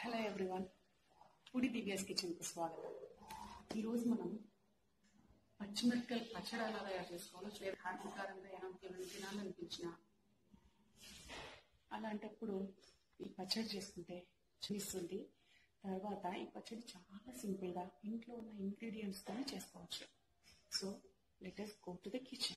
hello everyone పుడి Divya's కిచెన్కి స్వాగతం ఈరోజు మనం పచ్చిమిరపకాయలు పచ్చడి ఎలా తయారు చేసుకోవాలో లేదు హానికరంగా ఏమైనా ఏమైనా తినాలనిపించిన అలాంటప్పుడు ఈ పచ్చడి చేసుకుంటే చూస్తుంది తర్వాత ఈ పచ్చడి చాలా సింపుల్గా ఇంట్లో ఉన్న ఇంగ్రీడియంట్స్తోనే చేసుకోవచ్చు so let us go to the kitchen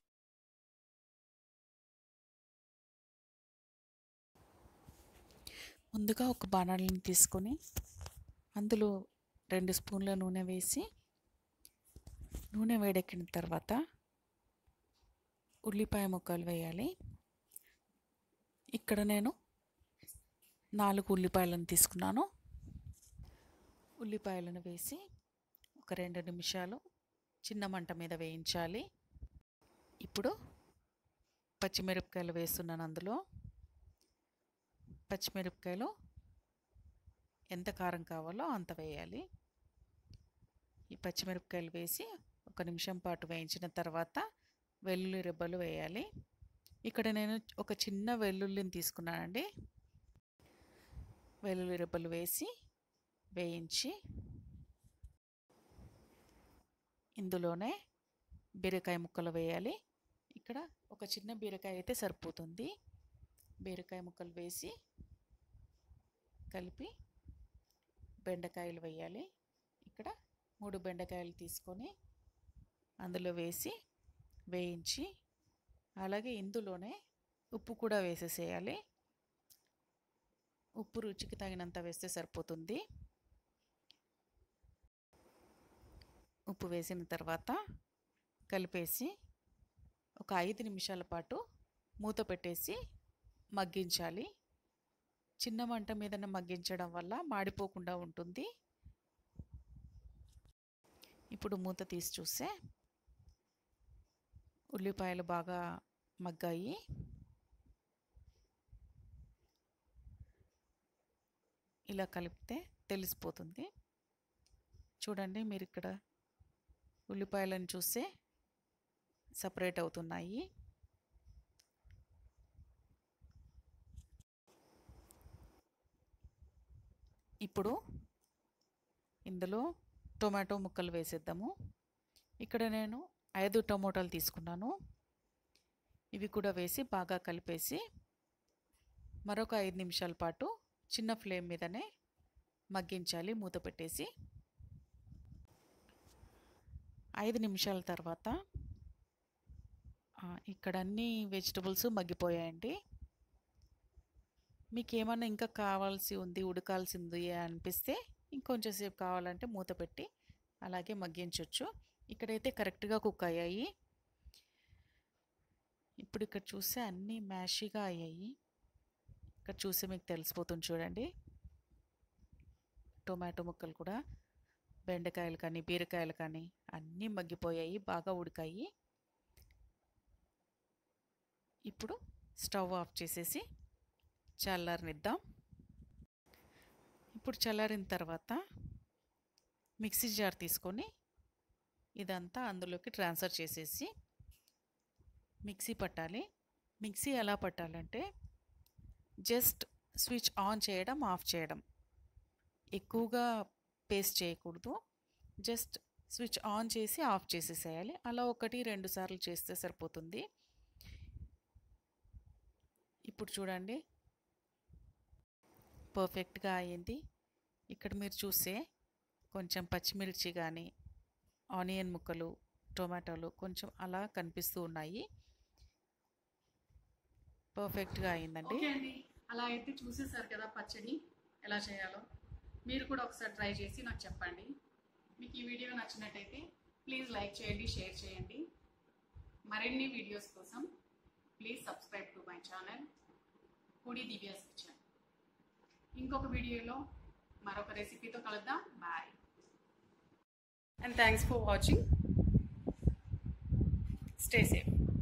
ముందుగా ఒక బాణాలను తీసుకొని అందులో రెండు స్పూన్ల నూనె వేసి నూనె వేడెక్కిన తర్వాత ఉల్లిపాయ ముక్కలు వేయాలి ఇక్కడ నేను నాలుగు ఉల్లిపాయలను తీసుకున్నాను ఉల్లిపాయలను వేసి ఒక రెండు నిమిషాలు చిన్న మంట మీద వేయించాలి ఇప్పుడు పచ్చిమిరపకాయలు వేస్తున్నాను అందులో పచ్చిమిరపకాయలు ఎంత కారం కావాలో అంత వేయాలి ఈ పచ్చిమిరపకాయలు వేసి ఒక నిమిషం పాటు వేయించిన తర్వాత వెల్లుల్లి రెబ్బలు వేయాలి ఇక్కడ నేను ఒక చిన్న వెల్లుల్లిని తీసుకున్నానండి వెల్లుల్లి రెబ్బలు వేసి వేయించి ఇందులోనే బీరకాయ ముక్కలు వేయాలి ఇక్కడ ఒక చిన్న బీరకాయ అయితే సరిపోతుంది బీరకాయ ముక్కలు వేసి కలిపి బెండకాయలు వేయాలి ఇక్కడ మూడు బెండకాయలు తీసుకొని అందులో వేసి వేయించి అలాగే ఇందులోనే ఉప్పు కూడా వేసేసేయాలి ఉప్పు రుచికి తగినంత వేస్తే సరిపోతుంది ఉప్పు వేసిన తర్వాత కలిపేసి ఒక ఐదు నిమిషాల పాటు మూత పెట్టేసి మగ్గించాలి చిన్న మంట మీదనే మగ్గించడం వల్ల మాడిపోకుండా ఉంటుంది ఇప్పుడు మూత తీసి చూస్తే ఉల్లిపాయలు బాగా మగ్గాయి ఇలా కలిపితే తెలిసిపోతుంది చూడండి మీరు ఇక్కడ ఉల్లిపాయలను చూస్తే సపరేట్ అవుతున్నాయి ఇప్పుడు ఇందులో టొమాటో ముక్కలు వేసేద్దాము ఇక్కడ నేను ఐదు టమోటాలు తీసుకున్నాను ఇవి కూడా వేసి బాగా కలిపేసి మరొక ఐదు నిమిషాల పాటు చిన్న ఫ్లేమ్ మీదనే మగ్గించాలి మూత పెట్టేసి ఐదు నిమిషాల తర్వాత ఇక్కడ అన్ని వెజిటబుల్స్ మగ్గిపోయాయండి మీకు ఏమన్నా ఇంకా కావాల్సి ఉంది ఉడకాల్సింది అనిపిస్తే ఇంకొంచెం సేపు కావాలంటే మూత పెట్టి అలాగే మగ్గించవచ్చు ఇక్కడైతే కరెక్ట్గా కుక్ అయ్యాయి ఇప్పుడు ఇక్కడ చూస్తే అన్నీ మ్యాషీగా అయ్యాయి ఇక్కడ చూస్తే మీకు తెలిసిపోతుంది చూడండి టొమాటో ముక్కలు కూడా బెండకాయలు కానీ బీరకాయలు కానీ అన్నీ మగ్గిపోయాయి బాగా ఉడికాయి ఇప్పుడు స్టవ్ ఆఫ్ చేసేసి చల్లారనిద్దాం ఇప్పుడు చల్లారిన తర్వాత మిక్సీ జార్ తీసుకొని ఇదంతా అందులోకి ట్రాన్స్ఫర్ చేసేసి మిక్సీ పట్టాలి మిక్సీ ఎలా పట్టాలంటే జస్ట్ స్విచ్ ఆన్ చేయడం ఆఫ్ చేయడం ఎక్కువగా పేస్ట్ చేయకూడదు జస్ట్ స్విచ్ ఆన్ చేసి ఆఫ్ చేసేసేయాలి అలా ఒకటి రెండు సార్లు చేస్తే సరిపోతుంది ఇప్పుడు చూడండి పర్ఫెక్ట్గా అయ్యింది ఇక్కడ మీరు చూస్తే కొంచెం పచ్చిమిర్చి కానీ ఆనియన్ ముక్కలు టొమాటోలు కొంచెం అలా కనిపిస్తూ ఉన్నాయి పర్ఫెక్ట్గా అయిందండి ఓకే అండి అలా అయితే చూసేసారు కదా పచ్చడి ఎలా చేయాలో మీరు కూడా ఒకసారి ట్రై చేసి నాకు చెప్పండి మీకు ఈ వీడియో నచ్చినట్టయితే ప్లీజ్ లైక్ చేయండి షేర్ చేయండి మరిన్ని వీడియోస్ కోసం please subscribe to my channel పొడి దివ్యాస్ కిచెన్ ఇంకొక వీడియోలో మరొక రెసిపీతో కలుద్దాం bye and thanks for watching stay safe